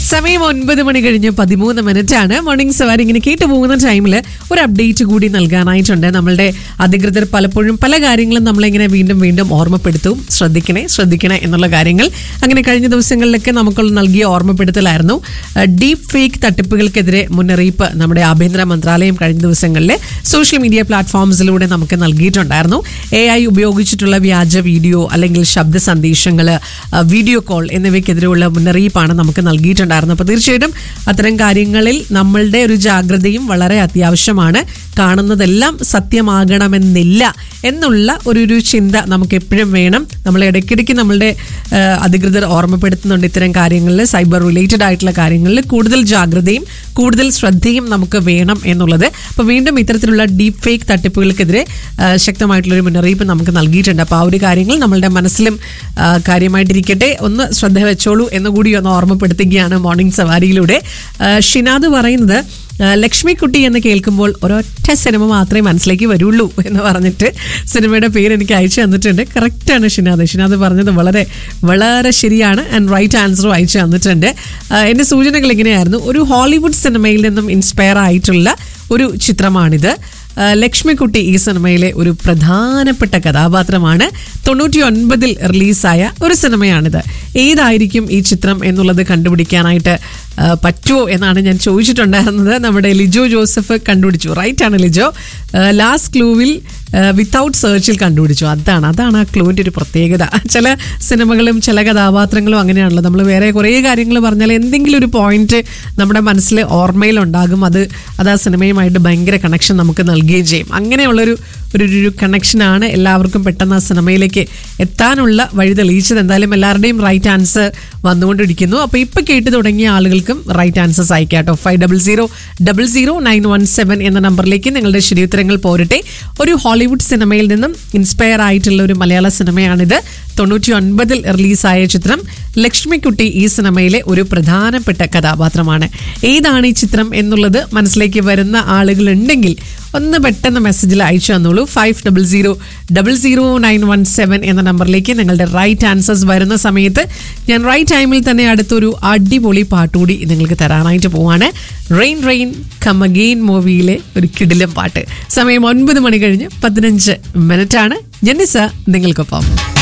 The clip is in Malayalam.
സമയം ഒൻപത് മണി കഴിഞ്ഞ് പതിമൂന്ന് മിനിറ്റ് ആണ് മോർണിംഗ് സവാരി ഇങ്ങനെ കേട്ടു പോകുന്ന ടൈമിൽ ഒരു അപ്ഡേറ്റ് കൂടി നൽകാനായിട്ടുണ്ട് നമ്മളുടെ അധികൃതർ പലപ്പോഴും പല കാര്യങ്ങളും നമ്മളിങ്ങനെ വീണ്ടും വീണ്ടും ഓർമ്മപ്പെടുത്തും ശ്രദ്ധിക്കണേ ശ്രദ്ധിക്കണേ എന്നുള്ള കാര്യങ്ങൾ അങ്ങനെ കഴിഞ്ഞ ദിവസങ്ങളിലൊക്കെ നമുക്ക് നൽകിയ ഓർമ്മപ്പെടുത്തലായിരുന്നു ഡീപ് ഫേക്ക് തട്ടിപ്പുകൾക്കെതിരെ മുന്നറിയിപ്പ് നമ്മുടെ ആഭ്യന്തര മന്ത്രാലയം കഴിഞ്ഞ ദിവസങ്ങളിൽ സോഷ്യൽ മീഡിയ പ്ലാറ്റ്ഫോംസിലൂടെ നമുക്ക് നൽകിയിട്ടുണ്ടായിരുന്നു എ ഐ ഉപയോഗിച്ചിട്ടുള്ള വ്യാജ വീഡിയോ അല്ലെങ്കിൽ ശബ്ദ സന്ദേശങ്ങൾ വീഡിയോ കോൾ എന്നിവയ്ക്കെതിരെയുള്ള മുന്നറിയിപ്പാണ് നമുക്ക് നൽകിയിട്ടുണ്ടായിരുന്നത് അപ്പോൾ തീർച്ചയായിട്ടും അത്തരം കാര്യങ്ങളിൽ നമ്മളുടെ ഒരു ജാഗ്രതയും വളരെ അത്യാവശ്യമാണ് കാണുന്നതെല്ലാം സത്യമാകണമെന്നില്ല എന്നുള്ള ഒരു ഒരു ചിന്ത നമുക്ക് എപ്പോഴും വേണം നമ്മൾ ഇടയ്ക്കിടയ്ക്ക് നമ്മളുടെ ആ, അധികൃതർ ഓർമ്മപ്പെടുത്തുന്നുണ്ട് ഇത്തരം കാര്യങ്ങളിൽ സൈബർ റിലേറ്റഡ് ആയിട്ടുള്ള കാര്യങ്ങളിൽ കൂടുതൽ ജാഗ്രതയും കൂടുതൽ ശ്രദ്ധയും നമുക്ക് വേണം എന്നുള്ളത് അപ്പോൾ വീണ്ടും ഇത്തരത്തിലുള്ള ഡീപ് ഫേക്ക് തട്ടിപ്പുകൾക്കെതിരെ ആ, ശക്തമായിട്ടുള്ളൊരു മുന്നറിയിപ്പ് നമുക്ക് നൽകിയിട്ടുണ്ട് അപ്പോൾ ആ ഒരു കാര്യങ്ങൾ നമ്മളുടെ മനസ്സിലും ആ, കാര്യമായിട്ടിരിക്കട്ടെ ഒന്ന് ശ്രദ്ധ വെച്ചോളൂ എന്നുകൂടി ഒന്ന് ഓർമ്മപ്പെടുത്തുകയാണ് മോർണിംഗ് സവാരിയിലൂടെ ആ, ഷിനാദ് പറയുന്നത് ആ, ലക്ഷ്മിക്കുട്ടി എന്ന് കേൾക്കുമ്പോൾ ഒരൊറ്റ സിനിമ മാത്രമേ മനസ്സിലേക്ക് വരുള്ളൂ എന്ന് പറഞ്ഞിട്ട് സിനിമയുടെ പേര് എനിക്ക് അയച്ചു തന്നിട്ടുണ്ട് കറക്റ്റാണ് ഷിനാദ് ഷിനാദ് പറഞ്ഞത് വളരെ വളരെ ശരിയാണ് ആൻഡ് റൈറ്റ് ആൻസറും അയച്ചു തന്നിട്ടുണ്ട് ആ, എൻ്റെ സൂചനകൾ ഇങ്ങനെയായിരുന്നു ഒരു ഹോളിവുഡ് സിനിമയിൽ നിന്നും ഇൻസ്പയർ ആയിട്ടുള്ള ഒരു ചിത്രമാണിത് ആ, ലക്ഷ്മിക്കുട്ടി ഈ സിനിമയിലെ ഒരു പ്രധാനപ്പെട്ട കഥാപാത്രമാണ് തൊണ്ണൂറ്റി ഒൻപതിൽ റിലീസായ ഒരു സിനിമയാണിത് ഏതായിരിക്കും ഈ ചിത്രം എന്നുള്ളത് കണ്ടുപിടിക്കാനായിട്ട് ആ, പറ്റുമോ എന്നാണ് ഞാൻ ചോദിച്ചിട്ടുണ്ടായിരുന്നത് നമ്മുടെ ലിജോ ജോസഫ് കണ്ടുപിടിച്ചു റൈറ്റ് ആണ് ലിജോ ലാസ്റ്റ് ക്ലൂവിൽ വിത്തൗട്ട് സെർച്ചിൽ കണ്ടുപിടിച്ചു അതാണ് അതാണ് ആ ക്ലൂവിൻ്റെ ഒരു പ്രത്യേകത ചില സിനിമകളും ചില കഥാപാത്രങ്ങളും അങ്ങനെയാണല്ലോ നമ്മൾ വേറെ കുറേ കാര്യങ്ങൾ പറഞ്ഞാൽ എന്തെങ്കിലും ഒരു പോയിന്റ് നമ്മുടെ മനസ്സിൽ ഓർമ്മയിലുണ്ടാകും അത് അത് ആ സിനിമയുമായിട്ട് ഭയങ്കര കണക്ഷൻ നമുക്ക് നൽകുകയും ചെയ്യും അങ്ങനെയുള്ളൊരു ഒരു ഒരു കണക്ഷനാണ് എല്ലാവർക്കും പെട്ടെന്ന് ആ സിനിമയിലേക്ക് എത്താനുള്ള വഴി തെളിയിച്ചത് എന്തായാലും എല്ലാവരുടെയും റൈറ്റ് ആൻസർ വന്നുകൊണ്ടിരിക്കുന്നു അപ്പോൾ ഇപ്പം കേട്ട് തുടങ്ങിയ ആളുകൾക്കും റൈറ്റ് ആൻസേഴ്സ് അയക്കാം കേട്ടോ five double zero double zero nine one seven എന്ന നമ്പറിലേക്ക് നിങ്ങളുടെ ശരിയുത്തരങ്ങൾ പോരട്ടെ ഒരു ഹോളിവുഡ് സിനിമയിൽ നിന്നും ഇൻസ്പയർ ആയിട്ടുള്ള ഒരു മലയാള സിനിമയാണിത് തൊണ്ണൂറ്റി ഒൻപതിൽ റിലീസായ ചിത്രം ലക്ഷ്മിക്കുട്ടി ഈ സിനിമയിലെ ഒരു പ്രധാനപ്പെട്ട കഥാപാത്രമാണ് ഏതാണ് ഈ ചിത്രം എന്നുള്ളത് മനസ്സിലേക്ക് വരുന്ന ആളുകളുണ്ടെങ്കിൽ ഒന്ന് പെട്ടെന്ന് മെസ്സേജിൽ അയച്ചു തന്നോളൂ five double zero double zero nine one seven എന്ന നമ്പറിലേക്ക് നിങ്ങളുടെ റൈറ്റ് ആൻസേഴ്സ് വരുന്ന സമയത്ത് ഞാൻ റൈറ്റ് ടൈമിൽ തന്നെ അടുത്തൊരു അടിപൊളി പാട്ടുകൂടി നിങ്ങൾക്ക് തരാനായിട്ട് പോവാണ് റെയിൻ റെയിൻ കം അഗെയിൻ മൂവിയിലെ ഒരു കിടിലം പാട്ട് സമയം ഒൻപത് മണി കഴിഞ്ഞ് പതിനഞ്ച് മിനിറ്റാണ് ജെന്നിസ നിങ്ങൾക്കൊപ്പം